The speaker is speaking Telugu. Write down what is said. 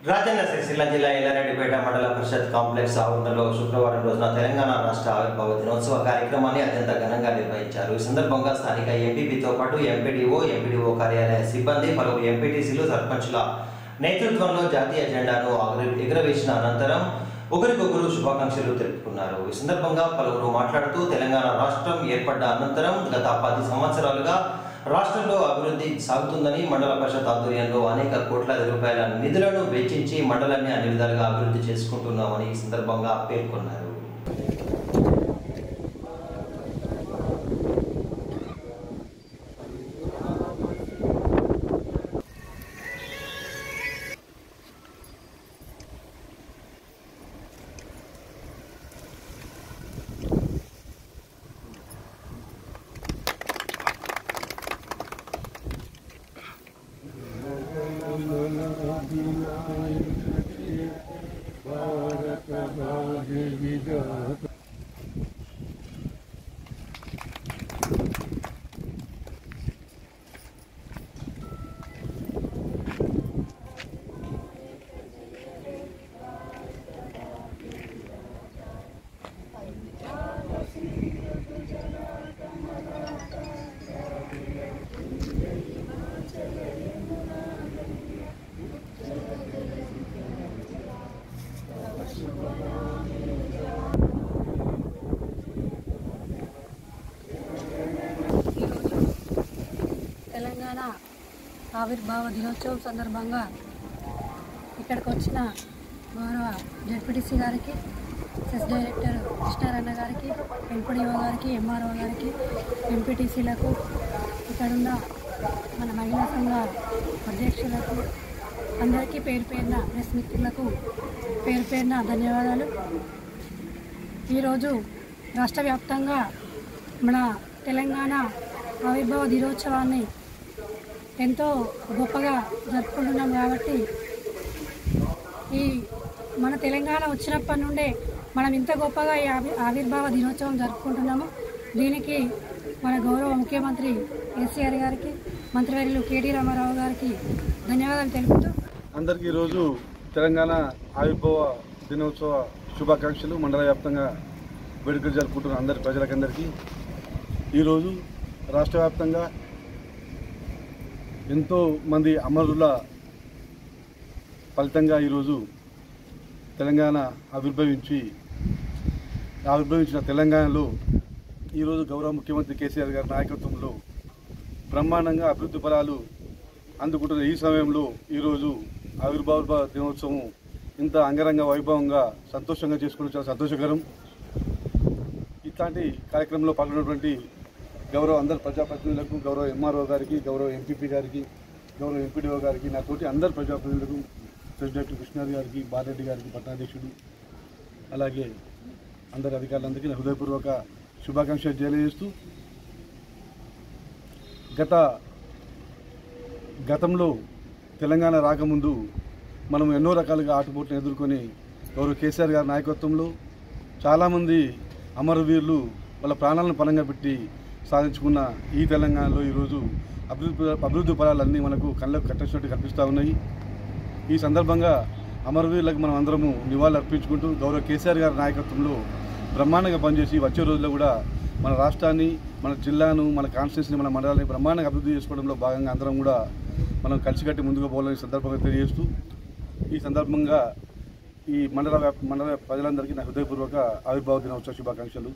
రాజన్న సిరిసిల్ల జిల్లా ఎల్లారెడ్డిపేట మండల పరిషత్ కాంప్లెక్స్ ఆవరణలో శుక్రవారం రోజున తెలంగాణ రాష్ట్ర ఆవిర్భావ దినోత్సవ కార్యక్రమాన్ని అత్యంత ఘనంగా నిర్వహించారు ఈ సందర్భంగా స్థానిక ఎంపీపీతో పాటు ఎంపీడీఓ ఎంపీడీఓ కార్యాలయ సిబ్బంది పలువురు ఎంపీటీసీలు సర్పంచ్ల నేతృత్వంలో జాతీయ జెండాను ఆగ్ర- ఎగురవేసిన అనంతరం ఒకరికొకరు శుభాకాంక్షలు తెలుపుకున్నారు ఈ సందర్భంగా పలువురు మాట్లాడుతూ తెలంగాణ రాష్ట్రం ఏర్పడ్డ అనంతరం గత పది సంవత్సరాలుగా రాష్ట్రంలో అభివృద్ధి సాగుతుందని మండల పరిషత్ ఆధ్వర్యంలో అనేక కోట్లాది రూపాయల నిధులను వెచ్చించి మండలాన్ని అన్ని విధాలుగా అభివృద్ధి చేసుకుంటున్నామని ఈ సందర్భంగా పేర్కొన్నారు తెలంగాణ ఆవిర్భావ దినోత్సవం సందర్భంగా ఇక్కడికి వచ్చిన గౌరవ జడ్పీటీసీ గారికి సెస్ డైరెక్టర్ కృష్ణారన్న గారికి ఎంపీడీఓ గారికి ఎంఆర్ఓ గారికి ఎంపీటీసీలకు ఇక్కడున్న మన మహిళా సంఘ అధ్యక్షులకు అందరికీ పేరు పేరున ప్రెస్ మిత్రులకు పేరు పేరున ధన్యవాదాలు ఈరోజు రాష్ట్ర వ్యాప్తంగా మన తెలంగాణ ఆవిర్భావ దినోత్సవాన్ని ఎంతో గొప్పగా జరుపుకుంటున్నాం కాబట్టి ఈ మన తెలంగాణ వచ్చినప్పటి నుండే మనం ఇంత గొప్పగా ఈ ఆవి ఆవిర్భావ దినోత్సవం జరుపుకుంటున్నాము దీనికి మన గౌరవ ముఖ్యమంత్రి కేసీఆర్ గారికి మంత్రివర్యులు కేటీ రామారావు గారికి ధన్యవాదాలు తెలుపుతూ అందరికీ ఈరోజు తెలంగాణ ఆవిర్భావ దినోత్సవ శుభాకాంక్షలు మండల వ్యాప్తంగా వేడుకలు జరుపుకుంటున్న అందరి ప్రజలకందరికీ ఈరోజు రాష్ట్ర వ్యాప్తంగా ఎంతో మంది అమరుల ఫలితంగా ఈరోజు తెలంగాణ ఆవిర్భవించి ఆవిర్భవించిన తెలంగాణలో ఈరోజు గౌరవ ముఖ్యమంత్రి కేసీఆర్ గారి నాయకత్వంలో బ్రహ్మాండంగా అభివృద్ధి ఫలాలు అందుకుంటున్న ఈ సమయంలో ఈరోజు ఆవిర్భావ దినోత్సవం ఇంత అంగరంగ వైభవంగా సంతోషంగా చేసుకోవడం చాలా సంతోషకరం ఇట్లాంటి కార్యక్రమంలో పాల్గొన్నటువంటి గౌరవ అందరు ప్రజాప్రతినిధులకు గౌరవ ఎంఆర్ఓ గారికి గౌరవ ఎంపీపీ గారికి గౌరవ ఎంపీడీఓ గారికి నాతోటి అందరు ప్రజాప్రతినిధులకు ప్రెసిడెంట్ కృష్ణారెడ్డి గారికి బాలరెడ్డి గారికి పట్టాధ్యక్షుడు అలాగే అందరి అధికారులందరికీ నా హృదయపూర్వక శుభాకాంక్షలు తెలియజేస్తూ గత గతంలో తెలంగాణ రాకముందు మనం ఎన్నో రకాలుగా ఆటుపోట్లను ఎదుర్కొని గౌరవ కేసీఆర్ గారి నాయకత్వంలో చాలామంది అమరవీరులు వాళ్ళ ప్రాణాలను పరంగా పెట్టి సాధించుకున్న ఈ తెలంగాణలో ఈరోజు అభివృద్ధి అభివృద్ధి ఫలాలన్నీ మనకు కళ్ళకు కట్టినట్టు కనిపిస్తూ ఉన్నాయి ఈ సందర్భంగా అమరవీరులకు మనం అందరము నివాళులు అర్పించుకుంటూ గౌరవ కేసీఆర్ గారి నాయకత్వంలో బ్రహ్మాండంగా పనిచేసి వచ్చే రోజుల్లో కూడా మన రాష్ట్రాన్ని మన జిల్లాను మన కాన్స్టిట్యూన్సీని మన మండలాన్ని బ్రహ్మాండంగా అభివృద్ధి చేసుకోవడంలో భాగంగా అందరం కూడా మనం కలిసికట్టి ముందుకు పోవాలని సందర్భంగా తెలియజేస్తూ ఈ సందర్భంగా ఈ మండల వ్యాప్- మండల ప్రజలందరికీ నా హృదయపూర్వక ఆవిర్భావ దినోత్సవ శుభాకాంక్షలు